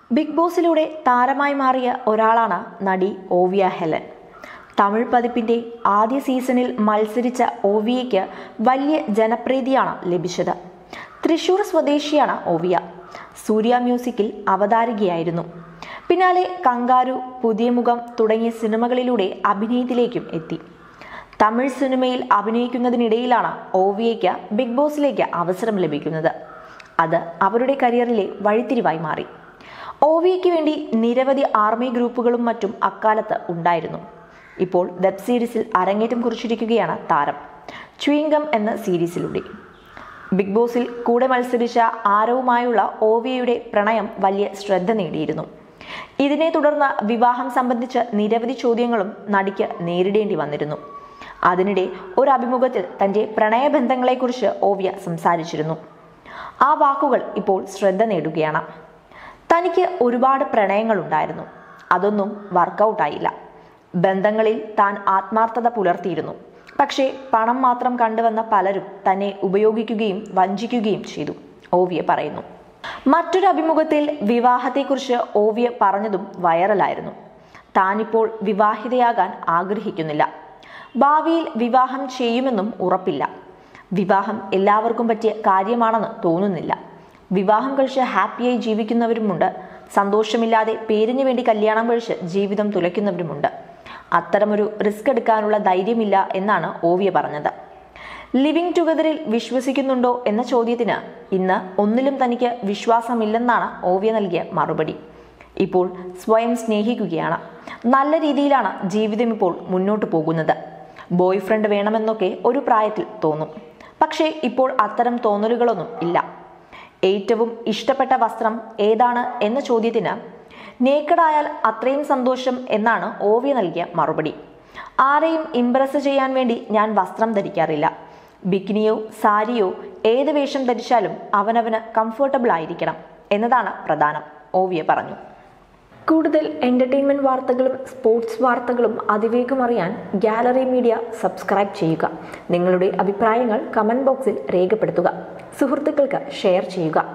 big ബോസിലൂടെ താരമായി മാറിയ ഒരാളാണ് നടി ഓവിയ ഹെലൻ തമിഴ് പതിപ്പിന്റെ ആദ്യ സീസണിൽ മത്സരിച്ച ഓവിയയ്ക്ക് വലിയ ജനപ്രീതിയാണ് ലഭിച്ചത് തൃശൂർ സ്വദേശിയാണ് ഓവിയ സൂര്യ മ്യൂസിക്കിൽ അവതാരികയായിരുന്നു പിന്നാലെ കങ്കാരു പുതിയ മുഖം തുടങ്ങിയ സിനിമകളിലൂടെ അഭിനയത്തിലേക്കും എത്തി തമിഴ് സിനിമയിൽ അഭിനയിക്കുന്നതിനിടയിലാണ് ഓവിയയ്ക്ക് ബിഗ് ബോസിലേക്ക് അവസരം ലഭിക്കുന്നത് അത് അവരുടെ കരിയറിലെ വഴിത്തിരിവായി മാറി ഓവിയയ്ക്ക് വേണ്ടി നിരവധി ആർമി ഗ്രൂപ്പുകളും മറ്റും അക്കാലത്ത് ഉണ്ടായിരുന്നു ഇപ്പോൾ വെബ് സീരീസിൽ അരങ്ങേറ്റം കുറിച്ചിരിക്കുകയാണ് താരം ചുയിങ്കം എന്ന സീരീസിലൂടെ ബിഗ് ബോസിൽ കൂടെ മത്സരിച്ച ആരവുമായുള്ള ഓവിയയുടെ പ്രണയം വലിയ ശ്രദ്ധ നേടിയിരുന്നു ഇതിനെ തുടർന്ന് വിവാഹം സംബന്ധിച്ച് നിരവധി ചോദ്യങ്ങളും നടിക്ക് നേരിടേണ്ടി വന്നിരുന്നു അതിനിടെ ഒരു അഭിമുഖത്തിൽ തന്റെ പ്രണയബന്ധങ്ങളെക്കുറിച്ച് ഓവിയ സംസാരിച്ചിരുന്നു ആ വാക്കുകൾ ഇപ്പോൾ ശ്രദ്ധ നേടുകയാണ് തനിക്ക് ഒരുപാട് പ്രണയങ്ങളുണ്ടായിരുന്നു അതൊന്നും വർക്കൗട്ടായില്ല ബന്ധങ്ങളിൽ താൻ ആത്മാർത്ഥത പുലർത്തിയിരുന്നു പക്ഷേ പണം മാത്രം കണ്ടുവന്ന പലരും തന്നെ ഉപയോഗിക്കുകയും വഞ്ചിക്കുകയും ചെയ്തു ഓവിയ പറയുന്നു മറ്റൊരു അഭിമുഖത്തിൽ വിവാഹത്തെക്കുറിച്ച് ഓവിയ പറഞ്ഞതും വൈറലായിരുന്നു താനിപ്പോൾ വിവാഹിതയാകാൻ ആഗ്രഹിക്കുന്നില്ല ഭാവിയിൽ വിവാഹം ചെയ്യുമെന്നും ഉറപ്പില്ല വിവാഹം എല്ലാവർക്കും പറ്റിയ കാര്യമാണെന്ന് തോന്നുന്നില്ല വിവാഹം കഴിച്ച് ഹാപ്പിയായി ജീവിക്കുന്നവരുമുണ്ട് സന്തോഷമില്ലാതെ പേരിന് വേണ്ടി കല്യാണം കഴിച്ച് ജീവിതം തുലയ്ക്കുന്നവരുമുണ്ട് അത്തരമൊരു റിസ്ക് എടുക്കാനുള്ള ധൈര്യമില്ല എന്നാണ് ഓവിയ പറഞ്ഞത് ലിവിങ് ടുഗദറിൽ വിശ്വസിക്കുന്നുണ്ടോ എന്ന ചോദ്യത്തിന് ഇന്ന് ഒന്നിലും തനിക്ക് വിശ്വാസമില്ലെന്നാണ് ഓവിയ നൽകിയ മറുപടി ഇപ്പോൾ സ്വയം സ്നേഹിക്കുകയാണ് നല്ല രീതിയിലാണ് ജീവിതം ഇപ്പോൾ മുന്നോട്ട് പോകുന്നത് ബോയ് ഫ്രണ്ട് വേണമെന്നൊക്കെ ഒരു പ്രായത്തിൽ തോന്നും പക്ഷേ ഇപ്പോൾ അത്തരം തോന്നലുകളൊന്നും ഇല്ല ഏറ്റവും ഇഷ്ടപ്പെട്ട വസ്ത്രം ഏതാണ് എന്ന ചോദ്യത്തിന് നേക്കഡായാൽ അത്രയും സന്തോഷം എന്നാണ് ഓവിയ നൽകിയ മറുപടി ആരെയും ഇംപ്രസ് ചെയ്യാൻ വേണ്ടി ഞാൻ വസ്ത്രം ധരിക്കാറില്ല ബിക്കിനിയോ സാരിയോ ഏത് വേഷം ധരിച്ചാലും അവനവന് കംഫർട്ടബിൾ ആയിരിക്കണം എന്നതാണ് പ്രധാനം ഓവിയ പറഞ്ഞു കൂടുതൽ എന്റർടൈൻമെന്റ് വാർത്തകളും സ്പോർട്സ് വാർത്തകളും അതിവേഗം അറിയാൻ ഗാലറി മീഡിയ സബ്സ്ക്രൈബ് ചെയ്യുക നിങ്ങളുടെ അഭിപ്രായങ്ങൾ കമന്റ് ബോക്സിൽ രേഖപ്പെടുത്തുക സുഹൃത്തുക്കൾക്ക് ഷെയർ ചെയ്യുക